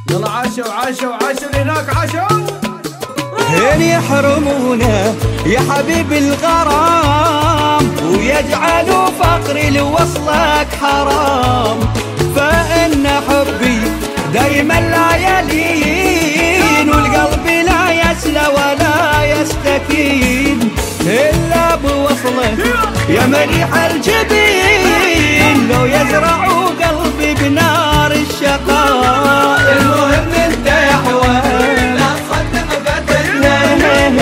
يلا عاشوا عاشوا عاشوا هناك عاشوا هن يحرمونا يا حبيب الغرام ويجعلوا فقري لوصلك حرام فإن حبي دايما لا يلين والقلب لا يسلى ولا يستكين إلا بوصلك يا مليح الجبين لو يزرعوا قلبي بنار الشقاء المهم انت يا حوال لا تصدق فتنا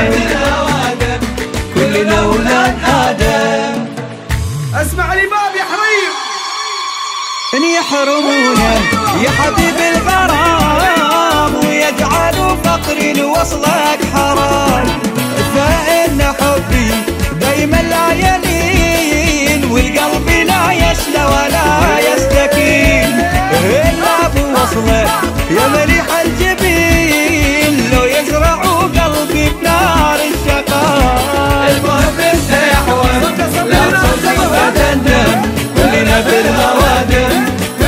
كلنا ولاد آدم اسمع الباب يا حريم إن يحرمونا يا حبيب الغرام ويجعلوا فقري لوصلك حرام فإن حبي دايما لا يلين والقلب لا يسلى ولا يستكين إلا بوصلك يا مليح الجبين لو يزرعوا قلبي بنار الشقاء المهم انت يا حوال لا تصدق وتندم كلنا بالهوادم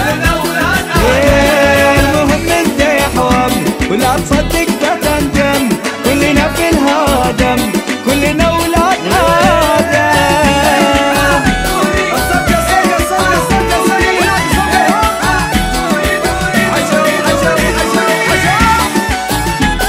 المهم انت يا حوام ولا تصدق فتندم كلنا في الهادم كلنا ولاد آدم الصدق الصدق الصدق الصدق الصدق هناك الصدق عاشوا عاشوا عاشوا عاشوا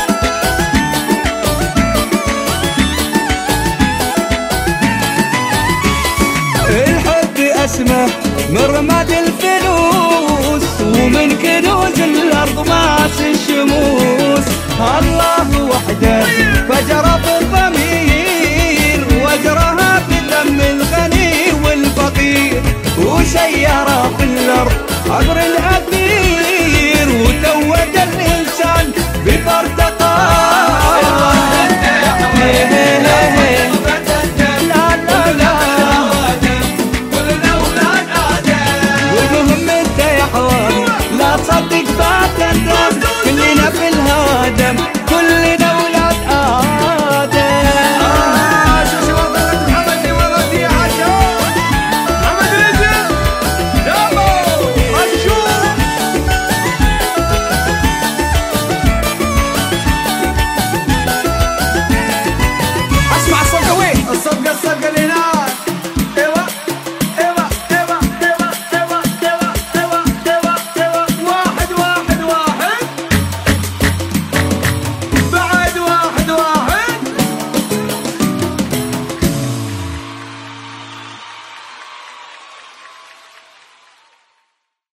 الحب أسمى من رماد الفلوس ومن كنوز الأرض ماس الشموس الله وحده فجر بالضمير وجرها بدم الغني والفقير وسير في الأرض